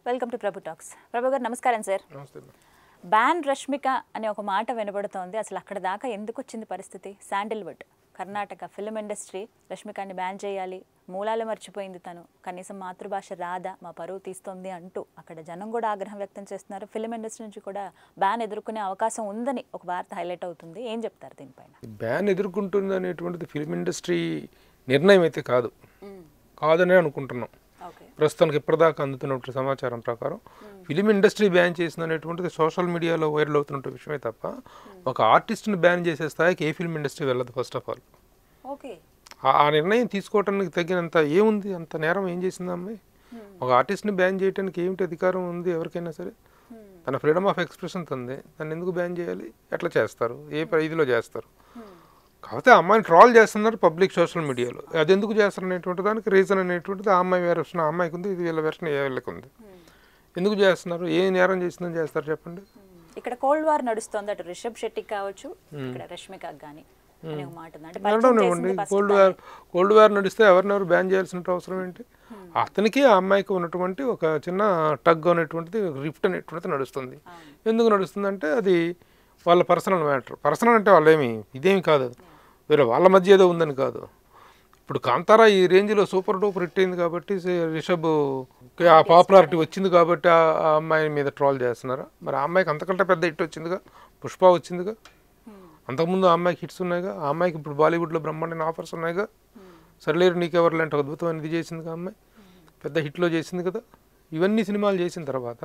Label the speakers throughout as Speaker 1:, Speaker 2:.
Speaker 1: Welcome to Prabhu talks Prabhu garu నమస్కారం sir
Speaker 2: నమస్తే
Speaker 1: ban Rashmika అనే ఒక మాట వినబడుతోంది అసలు అక్కడ దాకా ఎందుకు వచ్చింది పరిస్థితి శాండిల్వుడ్ కర్ణాటక ఫిలిం ఇండస్ట్రీ రష్మికాని బ్యాన్ చేయాలి మూలాలు మర్చిపోయింది తను కనీసం మాతృభాష రాదా మా పరువు తీస్తోంది అంటూ అక్కడ జనం కూడా ఆగ్రహం వ్యక్తం చేస్తున్నారు ఫిలిం ఇండస్ట్రీ నుంచి కూడా బ్యాన్ ఎదుర్కొనే అవకాశం ఉందని ఒక వార్త హైలైట్ అవుతుంది ఏం చెప్తారు దీనిపైన
Speaker 2: బ్యాన్ ఎదుర్కొంటుంది అనేటువంటిది ఫిలిం ఇండస్ట్రీ నిర్ణయం అయితే కాదు కాదనే అనుకుంటున్నాం
Speaker 1: ఓకే
Speaker 2: ప్రస్తుతానికి ఇప్పటిదాకా అందుతున్న సమాచారం ప్రకారం ఫిలిం ఇండస్ట్రీ బ్యాన్ చేసింది అనేటువంటిది సోషల్ మీడియాలో వైరల్ అవుతున్న విషయమే తప్ప ఒక ఆర్టిస్ట్ని బ్యాన్ చేసే స్థాయికి ఏ ఫిలిం ఇండస్ట్రీ వెళ్ళదు ఫస్ట్ ఆఫ్ ఆల్
Speaker 1: ఓకే
Speaker 2: ఆ నిర్ణయం తీసుకోవటానికి తగినంత ఏముంది అంత నేరం ఏం చేసింది ఆ అమ్మాయి ఒక ఆర్టిస్ట్ని బ్యాన్ చేయడానికి ఏమిటి అధికారం ఉంది ఎవరికైనా సరే తన ఫ్రీడమ్ ఆఫ్ ఎక్స్ప్రెషన్ తంది దాన్ని ఎందుకు బ్యాన్ చేయాలి ఎట్లా చేస్తారు ఏ పరిధిలో చేస్తారు కాకపోతే ఆ అమ్మాయిని ట్రాల్ చేస్తున్నారు పబ్లిక్ సోషల్ మీడియాలో అది ఎందుకు చేస్తారు అనేటువంటి దానికి రీజన్ అనేటువంటిది ఆ అమ్మాయి వెర్షన్ ఆ అమ్మాయికి ఉంది ఇది వీళ్ళ వెర్షన్ ఏ వీళ్ళకి ఉంది ఎందుకు చేస్తున్నారు ఏ నేరం చేసిందని చేస్తారు చెప్పండి
Speaker 1: ఇక్కడ కోల్డ్ వార్ నడుస్తోంది అటు రిషబ్ శెట్టికి కావచ్చు ఇక్కడ రష్మిక గాని అనే ఒక మాట ఉంది అంటే పరిచయం
Speaker 2: నడవనివ్వండి
Speaker 1: చేసింది first
Speaker 2: cold war cold war నడిస్తే ఎవరినెవరు బ్యాన్ చేయాల్సిన అవసరం ఏంటి అతనికి ఆ అమ్మాయికి ఉన్నటువంటి ఒక చిన్న టగ్ అనేటువంటిది రిఫ్ట్ అనేటువంటిది నడుస్తుంది ఎందుకు నడుస్తుందంటే అది వాళ్ళ పర్సనల్ మ్యాటర్ పర్సనల్ అంటే వాళ్ళేమి ఇదేమి కాదు అది. వేరే వాళ్ళ మధ్య ఏదో ఉందని కాదు ఇప్పుడు కాంతారా ఈ రేంజ్లో సూపర్ డూపర్ హిట్ అయింది కాబట్టి సే- రిషబ్ కి ఆ పాపులారిటీ వచ్చింది కాబట్టి ఆ ఆ అమ్మాయి మీద ట్రాల్ చేస్తున్నారా మరి ఆ అమ్మాయికి అంతకంటే పెద్ద హిట్ వచ్చిందిగా పుష్ప వచ్చిందిగా అంతకుముందు ఆ అమ్మాయికి హిట్స్ ఉన్నాయిగా ఆ అమ్మాయికి ఇప్పుడు బాలీవుడ్లో బ్రహ్మాండమైన ఆఫర్స్ ఉన్నాయిగా సరిలేరు నీకెవరు లాంటి అద్భుతమైన ఇది చేసింది ఆ అమ్మాయి పెద్ద హిట్లో చేసింది కదా ఇవన్నీ సినిమాలు చేసిన తర్వాత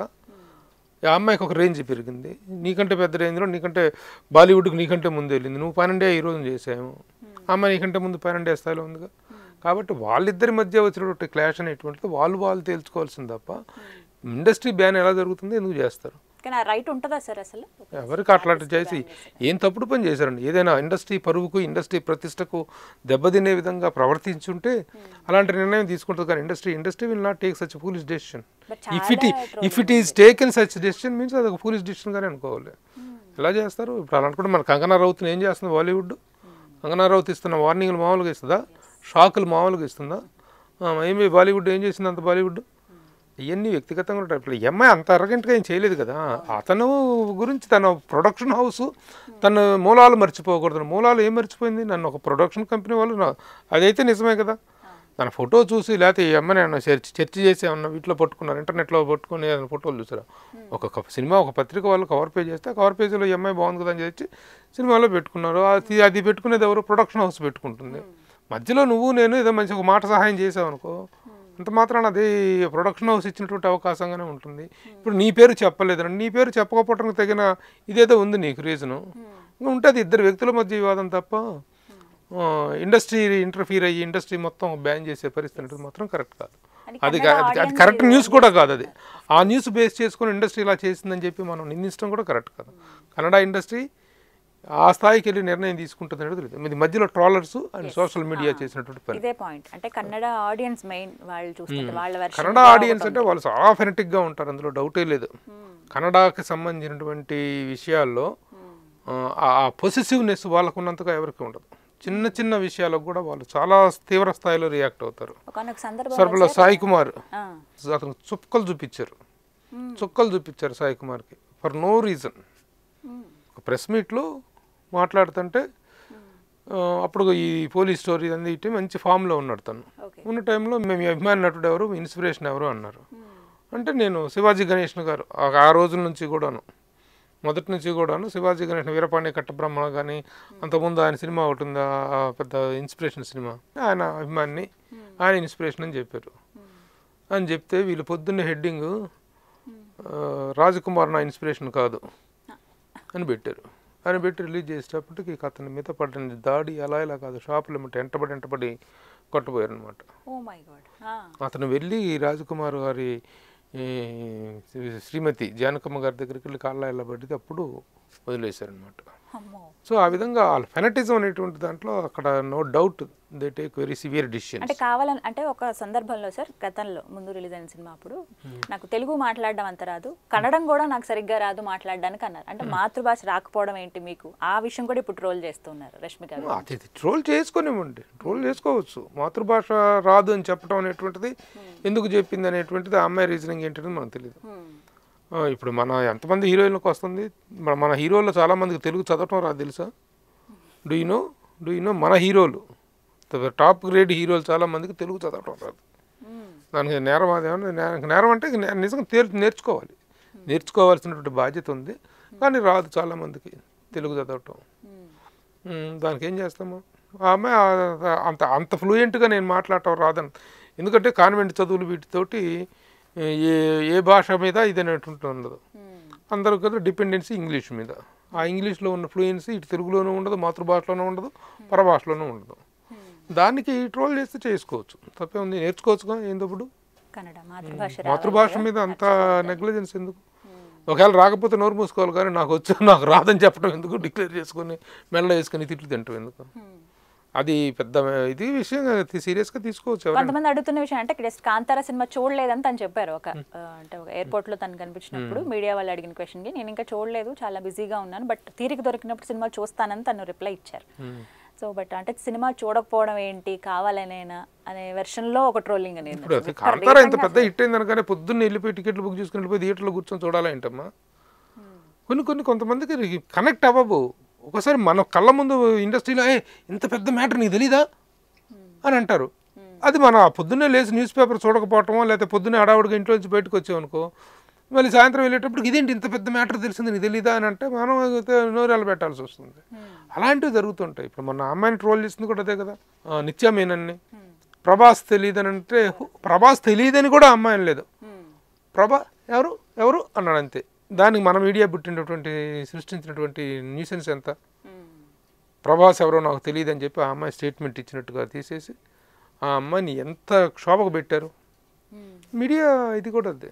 Speaker 2: ఆ అమ్మాయికి ఒక రేంజ్ పెరిగింది నీకంటే పెద్ద రేంజ్లో నీకంటే బాలీవుడ్కి నీకంటే ముందు వెళ్ళింది నువ్వు పన్నెండే ఈ రోజు చేసాము ఆ అమ్మాయి నీకంటే ముందు పన్నెండే స్థాయిలో ఉందిగా కాబట్టి వాళ్ళిద్దరి మధ్య వచ్చినటువంటి క్లాష్ అనేటువంటిది వాళ్ళు వాళ్ళు తేల్చుకోవాల్సింది తప్ప ఇండస్ట్రీ బ్యాన్ ఎలా జరుగుతుంది ఎందుకు చేస్తారు
Speaker 1: కానీ ఆ రైట్ ఉంటుందా సార్ అసలు
Speaker 2: ఎవరికి అట్లాంటి చేసి ఏం తప్పుడు పని చేశారండి ఏదైనా ఇండస్ట్రీ పరువుకు ఇండస్ట్రీ ప్రతిష్టకు దెబ్బతినే విధంగా ప్రవర్తించుంటే అలాంటి నిర్ణయం తీసుకుంటుంది కానీ industry industry will not take such foolish decision
Speaker 1: But
Speaker 2: if it if it is taken such decision means అది ఒక ఫూలిష్ డెసిషన్ గానే అనుకోవాలి ఎలా చేస్తారు ఇప్పుడు అలా అనుకుంటే మన కంగనా రౌత్ని ఏం చేస్తుంది బాలీవుడ్ కంగనా రౌత్ ఇస్తున్న వార్నింగ్లు మామూలుగా ఇస్తుందా షాకులు మామూలుగా ఇస్తుందా ఆ, ఏమి బాలీవుడ్ ఏం చేసింది అంత బాలీవుడ్ ఇవన్నీ వ్యక్తిగతంగా ఉంటాయి ఇప్పుడు ఈ అమ్మాయి అంత అరగంటగా ఏం చేయలేదు కదా అతను గురించి తన ప్రొడక్షన్ హౌస్ తన మూలాలు మర్చిపోకూడదు మూలాలు ఏం మర్చిపోయింది నన్ను ఒక ప్రొడక్షన్ కంపెనీ వాళ్ళు నా- అదైతే నిజమే కదా తన ఫోటో చూసి లేకపోతే ఈ అమ్మాయి ఏమన్నా చర్చ చర్చ చేసి ఏమన్నా వీటిలో పట్టుకున్నారు ఇంటర్నెట్లో పట్టుకుని ఏదైనా ఫోటోలు చూసారా ఒక క- సినిమా ఒక పత్రిక వాళ్ళు కవర్ పేజ్ చేస్తే ఆ కవర్ పేజీలో ఈ అమ్మాయి బాగుంది కదా అని చెప్పి సినిమాలో పెట్టుకున్నారు అది అది పెట్టుకునేది ఎవరు ప్రొడక్షన్ హౌస్ పెట్టుకుంటుంది మధ్యలో నువ్వు నేను ఏదో మంచి ఒక మాట సహాయం చేసావు అనుకో అంత మాత్రాన అది ప్రొడక్షన్ హౌస్ ఇచ్చినటువంటి అవకాశంగానే ఉంటుంది ఇప్పుడు నీ పేరు చెప్పలేదు నీ పేరు చెప్పకపోవడానికి తగిన ఇదేదో ఉంది నీకు రీజను ఇంకా ఉంటుంది ఇద్దరు వ్యక్తుల మధ్య వివాదం తప్ప ఆ, ఇండస్ట్రీ ఇంటర్ఫీర్ అయ్యి ఇండస్ట్రీ మొత్తం బ్యాన్ చేసే పరిస్థితి అనేది మాత్రం కరెక్ట్ కాదు
Speaker 1: అది
Speaker 2: అది
Speaker 1: కన్నడ
Speaker 2: కా- అది
Speaker 1: audience
Speaker 2: కరెక్ట్ న్యూస్ కూడా కాదు అది ఆ న్యూస్ బేస్ చేసుకుని ఇండస్ట్రీ ఇలా చేసిందని చెప్పి మనం నిందించడం కూడా కరెక్ట్ కాదు కన్నడ ఇండస్ట్రీ ఆ స్థాయికి వెళ్ళి నిర్ణయం తీసుకుంటుంది అనేది తెలియదు ఇది మధ్యలో ట్రాలర్స్ అండ్ సోషల్ మీడియా చేసినటువంటి పని
Speaker 1: ఇదే పాయింట్ అంటే కన్నడ ఆడియన్స్ మెయిన్ వాళ్ళు చూస్తారు వాళ్ళ version
Speaker 2: కన్నడ
Speaker 1: ఇంకా
Speaker 2: ఆడియన్స్
Speaker 1: ఒకటి
Speaker 2: అంటే వాళ్ళు చాలా ఫెనటిక్గా ఉంటారు అందులో డౌటే లేదు కన్నడకి సంబంధించినటువంటి విషయాల్లో ఆ పొసెసివ్నెస్ వాళ్ళకు ఉన్నంతగా ఎవరికి ఉండదు చిన్న చిన్న విషయాలకు కూడా వాళ్ళు చాలా తీవ్ర స్థాయిలో రియాక్ట్ అవుతారు
Speaker 1: ఒకనొక సందర్భం
Speaker 2: సర్వలో సాయి కుమార్
Speaker 1: ఆ,
Speaker 2: అతను చుక్కలు చూపించారు చుక్కలు చూపించారు సాయి కుమార్కి ఫర్ నో రీజన్
Speaker 1: మ్మ్.
Speaker 2: ఒక ప్రెస్ మీట్లో మాట్లాడుతుంటే ఆ, అప్పుడు ఈ పోలీస్ స్టోరీ అన్ని ఇట్టి మంచి ఫామ్లో ఉన్నాడు తను
Speaker 1: ఓకే
Speaker 2: ఉన్న టైంలో మేము ఈ అభిమాని నటుడు ఎవరు మీ ఇన్స్పిరేషన్ ఎవరు అన్నారు అంటే నేను శివాజీ గణేష్ గారు ఆ- ఆ రోజుల నుంచి కూడాను మొదటి నుంచి కూడాను శివాజీ గణేష్ వీరపాండ్య కట్టబ్రహ్మణ కానీ అంతకుముందు ఆయన సినిమా ఒకటి ఉంది ఆ- ఆ పెద్ద ఇన్స్పిరేషన్ సినిమా ఆయన అభిమాని ఆయన ఇన్స్పిరేషన్ అని చెప్పారు అని చెప్తే వీళ్ళు పొద్దున్నే హెడ్డింగ్ రాజకుమార్ నా ఇన్స్పిరేషన్ కాదు అని పెట్టారు అని పెట్టి రిలీజ్ చేసేటప్పటికి ఇక అతని మీద పడిన దాడి అలా ఇలా కాదు షాపులు ఏమిటి ఎంటబడి ఎంటబడి కొట్టబోయారు అనమాట
Speaker 1: ఓ మై గాడ్
Speaker 2: అతను వెళ్ళి రాజకుమార్ గారి ఈ, శ్రీమతి జానకమ్మ గారి దగ్గరికి వెళ్ళి కాళ్ళ వెళ్ళబడ్డది అప్పుడు వదిలేశారనమాట
Speaker 1: అమ్మో
Speaker 2: సో ఆ విధంగా వాళ్ళ ఫెనటిజం అనేటువంటి దాంట్లో అక్కడ no doubt they take very severe decision
Speaker 1: అంటే కావాలని అంటే ఒక సందర్భంలో సార్ గతంలో ముందు రిలీజ్ అయిన సినిమా అప్పుడు నాకు తెలుగు మాట్లాడడం అంత రాదు కన్నడం కూడా నాకు సరిగ్గా రాదు మాట్లాడడానికి అన్నారు అంటే మాతృభాష రాకపోవడం ఏంటి మీకు ఆ విషయం కూడా ఇప్పుడు ట్రోల్ చేస్తున్నారు రష్మిక గారు
Speaker 2: అది ట్రోల్ చేసుకునివ్వండి ట్రోల్ చేసుకోవచ్చు మాతృభాష రాదు అని చెప్పడం అనేటువంటిది ఎందుకు చెప్పింది అనేటువంటిది ఆ అమ్మాయి రీజనింగ్ ఏంటనేది మనకు తెలియదు
Speaker 1: హ్మ్.
Speaker 2: ఆ, ఇప్పుడు మన ఎంతమంది హీరోయిన్లకు వస్తుంది మన మన హీరోల్లో చాలామందికి తెలుగు చదవటం రాదు తెలుసా do you know do you know మన హీరోలు టాప్ గ్రేడ్ హీరోలు చాలామందికి తెలుగు చదవటం రాదు
Speaker 1: హ్మ్.
Speaker 2: దానికి నేరం అదేమన్నా నేరం నేరం అంటే నే- నిజంగా తేర్ నేర్చుకోవాలి నేర్చుకోవాల్సినటువంటి బాధ్యత ఉంది కానీ రాదు చాలామందికి తెలుగు చదవటం
Speaker 1: హ్మ్.
Speaker 2: ఉమ్, దానికి ఏం చేస్తాము ఆ అమ్మాయి ఆ- అంత అంత ఫ్లూయెంట్గా నేను మాట్లాడటం రాదని ఎందుకంటే కాన్వెంట్ చదువులు వీటితోటి ఏ ఏ భాష మీద ఇది అనేటువంటి ఉండదు
Speaker 1: హ్మ్.
Speaker 2: అందరూ కదా డిపెండెన్సీ ఇంగ్లీష్ మీద ఆ ఇంగ్లీష్లో ఉన్న ఫ్లూయెన్సీ ఇటు తెలుగులోనూ ఉండదు మాతృభాషలోనూ ఉండదు పరభాషలోనూ ఉండదు దానికి ట్రోల్ చేస్తే చేసుకోవచ్చు తప్పే ఉంది నేర్చుకోవచ్చుగా ఏందప్పుడు
Speaker 1: కన్నడ మాతృభాష రావాలి
Speaker 2: మాతృభాష
Speaker 1: కదా.
Speaker 2: మీద అంత నెగ్లిజెన్స్ ఎందుకు ఒకవేళ రాకపోతే నోరు మూసుకోవాలి కానీ నాకు వచ్చు నాకు రాదని చెప్పడం ఎందుకు డిక్లేర్ చేసుకొని మెల్ల వేసుకొని తిట్లు తింటాం ఎందుకు
Speaker 1: హ్మ్.
Speaker 2: అది పెద్ద ఇది విషయం సీరియస్గా తీసుకోవచ్చు ఎవరైనా
Speaker 1: కొంతమంది అడుగుతున్న విషయం అంటే జస్ట్ కాంతార సినిమా చూడలేదని తను చెప్పారు ఒక ఆ, అంటే ఒక ఎయిర్పోర్ట్ లో తను కనిపించినప్పుడు మీడియా వాళ్ళు అడిగిన క్వశ్చన్ కి నేను ఇంకా చూడలేదు చాలా బిజీగా ఉన్నాను బట్ తీరిక దొరికినప్పుడు సినిమా చూస్తానని తను రిప్లై ఇచ్చారు సో బట్ అంటే సినిమా చూడకపోవడం ఏంటి కావాలనేనా అనే వెర్షన్ లో ఒక ట్రోలింగ్ అనేది
Speaker 2: ఇప్పుడు అది కాంతారా ఇంత పెద్ద హిట్ అయింది అనగానే పొద్దున్న వెళ్ళిపోయి టికెట్లు బుక్ చేసుకుని వెళ్ళిపోయి థియేటర్లో కూర్చొని చూడాలా ఏంటమ్మా కొన్ని కొన్ని కొంతమందికి కనెక్ట్ అవ్వవు ఒకసారి మన కళ్ళ ముందు ఇండస్ట్రీలో ఏ ఇంత పెద్ద మ్యాటర్ నీకు తెలీదా అని అంటారు అది మన పొద్దున్నే లేచి న్యూస్ పేపర్ చూడకపోవటమో లేకపోతే పొద్దున్నే హడావుడిగా ఇంట్లో నుంచి బయటకు వచ్చామనుకో మళ్ళీ సాయంత్రం వెళ్ళేటప్పుడు ఇదేంటి ఇంత పెద్ద మ్యాటర్ తెలిసింది నీకు తెలీదా అని అంటే మనం అయితే నోరెళ్ళ పెట్టాల్సి వస్తుంది అలాంటివి జరుగుతుంటాయి ఇప్పుడు మన అమ్మాయిని ట్రోల్ చేసింది కూడా అదే కదా ఆ, నిత్యా మీనన్ని ప్రభాస్ తెలియదని అంటే హు, ప్రభాస్ తెలియదని కూడా అమ్మాయిని లేదు ప్రభా ఎవరు ఎవరు అన్నాడు అంతే దానికి మన మీడియా పుట్టినటువంటి సృష్టించినటువంటి న్యూసెన్స్ ఎంత ప్రభాస్ ఎవరో నాకు తెలియదని చెప్పి ఆ అమ్మాయి స్టేట్మెంట్ ఇచ్చినట్టుగా తీసేసి ఆ అమ్మాయిని ఎంత క్షోభకు పెట్టారు మీడియా ఇది కూడా అదే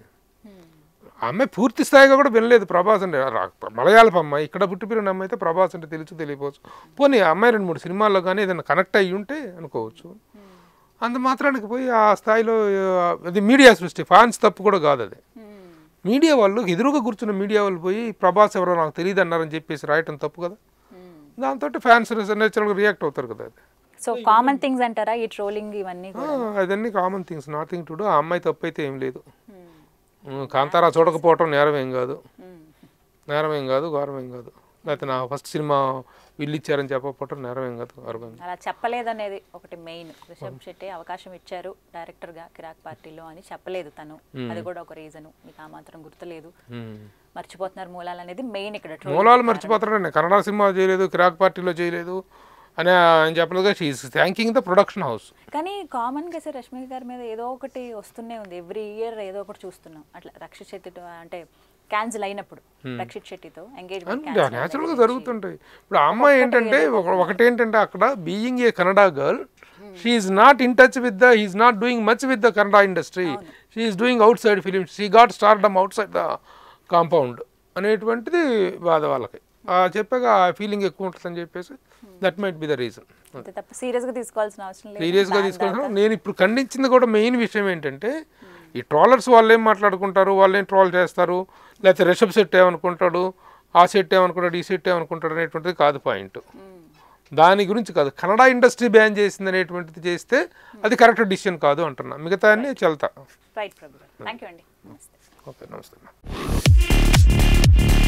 Speaker 2: ఆ అమ్మాయి పూర్తి స్థాయిగా కూడా వినలేదు ప్రభాస్ అంటే రా- మలయాళపు అమ్మాయి ఇక్కడ పుట్టి పెరిగిన అమ్మాయి అయితే ప్రభాస్ అంటే తెలుసు తెలియపోవచ్చు పోనీ ఆ అమ్మాయి రెండు మూడు సినిమాల్లో కానీ ఏదైనా కనెక్ట్ అయ్యి ఉంటే అనుకోవచ్చు అంత మాత్రానికి పోయి ఆ స్థాయిలో ఆ, అది మీడియా సృష్టి ఫ్యాన్స్ తప్పు కూడా కాదు అది మీడియా వాళ్ళు ఎదురుగా కూర్చున్న మీడియా వాళ్ళు పోయి ప్రభాస్ ఎవరో నాకు తెలియదు అన్నారని చెప్పేసి రాయటం తప్పు కదా దాంతో ఫ్యాన్స్ నేచురల్గా రియాక్ట్ అవుతారు కదా అది
Speaker 1: సో కామన్ థింగ్స్ అంటారా ఈ ట్రోలింగ్ ఇవన్నీ
Speaker 2: ఆ,
Speaker 1: కూడా
Speaker 2: అదన్నీ common things nothing to do ఆ అమ్మాయి తప్పు అయితే ఏం లేదు ఉమ్, కాంతారా చూడకపోవటం నేరం ఏం కాదు నేరం ఏం కాదు ఘోరం ఏం కాదు లేకపోతే నా ఫస్ట్ సినిమా వీళ్ళు ఇచ్చారని చెప్పకపోవటం నేరం ఏం కాదు ఘోరం ఏం కాదు.
Speaker 1: అలా చెప్పలేదనేది ఒకటి మెయిన్ రిషబ్ శెట్టి అవకాశం ఇచ్చారు డైరెక్టర్ గా కిరాక్ పార్టీలో అని చెప్పలేదు తను అది కూడా ఒక రీజన్ మీకు ఆ మాత్రం గుర్తులేదు
Speaker 2: ఉమ్.
Speaker 1: మర్చిపోతున్నారు మూలాలు అనేది మెయిన్ ఇక్కడ troll.
Speaker 2: మూలాలు మర్చిపోతారండి కన్నడ సినిమా చేయలేదు కిరాక్ పార్టీలో చేయలేదు అని ఆయన చెప్పలేదు she's thanking the production house
Speaker 1: కానీ కామన్ గా సార్ రష్మిక గారి మీద ఏదో ఒకటి వస్తూనే ఉంది ఎవ్రీ ఇయర్ ఏదో ఒకటి చూస్తున్నాం అట్లా రక్షిత్ శెట్టితో అంటే క్యాన్సిల్ అయినప్పుడు రక్షిత్ శెట్టితో ఎంగేజ్మెంట్
Speaker 2: న్యాచురల్గా జరుగుతుంటాయి ఇప్పుడు ఆ అమ్మాయి ఏంటంటే ఒక- ఒకటేంటంటే అక్కడ being a Kannada girl she's not in touch with the he's not doing much with the Kannada industry she's doing outside films she got stardom outside the compound అనేటువంటిది బాధ వాళ్ళకి ఆ చెప్పాక ఆ ఫీలింగ్ ఎక్కువ ఉంటుందని చెప్పేసి that might be the reason
Speaker 1: అంతే తప్ప సీరియస్ గా తీసుకోవాల్సిన అవసరం లేదు
Speaker 2: సీరియస్గా తీసుకుంటున్నాం నేను ఇప్పుడు ఖండించింది కూడా మెయిన్ విషయం ఏంటంటే ఈ ట్రోలర్స్ వాళ్ళు ఏం మాట్లాడుకుంటారు వాళ్ళు ఏం ట్రోల్ చేస్తారు లేకపోతే రిషబ్ సెట్ ఏమనుకుంటాడు ఆ సెట్ ఏమనుకుంటాడు ఈ సెట్ ఏమనుకుంటాడు అనేటువంటిది కాదు పాయింట్ దాని గురించి కాదు కన్నడ ఇండస్ట్రీ బ్యాన్ చేసింది అనేటువంటిది చేస్తే అది కరెక్ట్ డిసిషన్ కాదు అంటున్నా మిగతా అన్ని చెల్తా
Speaker 1: రైట్ ప్రభు థ్యాంక్ యూ అండి నమస్తే
Speaker 2: ఓకే నమస్తే